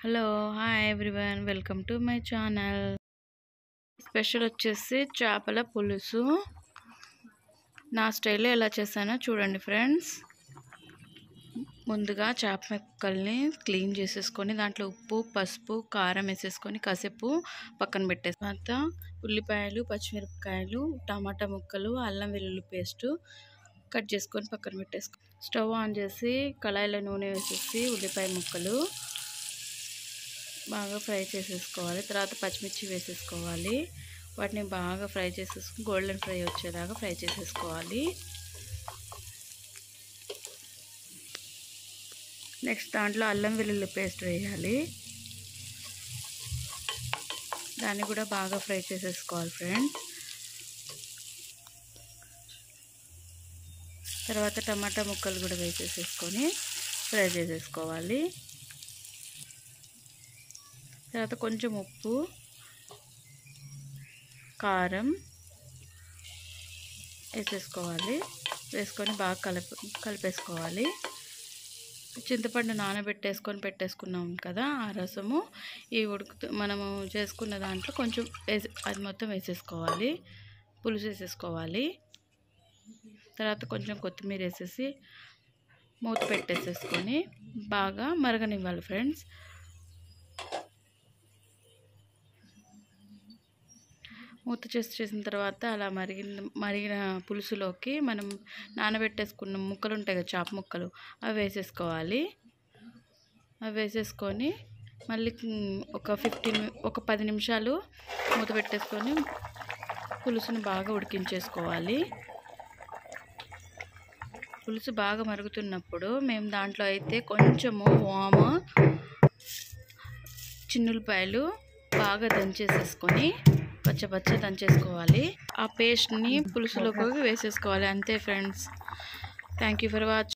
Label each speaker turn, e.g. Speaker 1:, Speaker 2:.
Speaker 1: hello hi everyone welcome to my channel special వచ్చేసి చేపల పులుసు నా స్టైల్లో ఎలా చేశానో చూడండి ఫ్రెండ్స్ ముందుగా చేప ముక్కల్ని క్లీన్ చేసేసుకొని దాంట్లో ఉప్పు పసుపు కారం వేసేసుకొని కాసేపు పక్కన పెట్టేసి తర్వాత ఉల్లిపాయలు పచ్చిమిరపకాయలు టమాటా ముక్కలు అల్లం వెల్లుల్లి పేస్టు కట్ చేసుకొని పక్కన పెట్టేసుకో స్టవ్ ఆన్ చేసి కళాయిలో నూనె వేసేసి ఉల్లిపాయ ముక్కలు బాగా ఫ్రై చేసేసుకోవాలి తర్వాత పచ్చిమిర్చి వేసేసుకోవాలి వాటిని బాగా ఫ్రై చేసేసుకుని గోల్డెన్ ఫ్రై వచ్చేదాకా ఫ్రై చేసేసుకోవాలి నెక్స్ట్ దాంట్లో అల్లం వెల్లుల్లి పేస్ట్ వేయాలి దాన్ని కూడా బాగా ఫ్రై చేసేసుకోవాలి ఫ్రెండ్స్ తర్వాత టమాటా ముక్కలు కూడా వేసేసేసుకొని ఫ్రై చేసేసుకోవాలి తర్వాత కొంచెం ఉప్పు కారం వేసేసుకోవాలి వేసుకొని బాగా కలిపి కలిపేసుకోవాలి చింతపండు నానబెట్టేసుకొని పెట్టేసుకున్నాం కదా ఆ రసము ఈ ఉడుకుతూ మనము చేసుకున్న దాంట్లో కొంచెం వేసి అది మొత్తం వేసేసుకోవాలి పులుసు వేసేసుకోవాలి తర్వాత కొంచెం కొత్తిమీర వేసేసి మూత పెట్టేసేసుకొని బాగా మరగనివ్వాలి ఫ్రెండ్స్ మూత చేసి చేసిన తర్వాత అలా మరిగిన మరిగిన పులుసులోకి మనం నానబెట్టేసుకున్న ముక్కలు ఉంటాయి కదా చాప ముక్కలు అవి వేసేసుకోవాలి అవి వేసేసుకొని మళ్ళీ ఒక ఫిఫ్టీన్ ఒక పది నిమిషాలు మూత పెట్టేసుకొని పులుసుని బాగా ఉడికించేసుకోవాలి పులుసు బాగా మరుగుతున్నప్పుడు మేము దాంట్లో అయితే కొంచెము వామ చిన్నులపాయలు బాగా దంచేసేసుకొని పచ్చపచ్చ దంచేసుకోవాలి ఆ పేస్ట్ని పులుసులోకి వేసేసుకోవాలి అంతే friends thank you for watch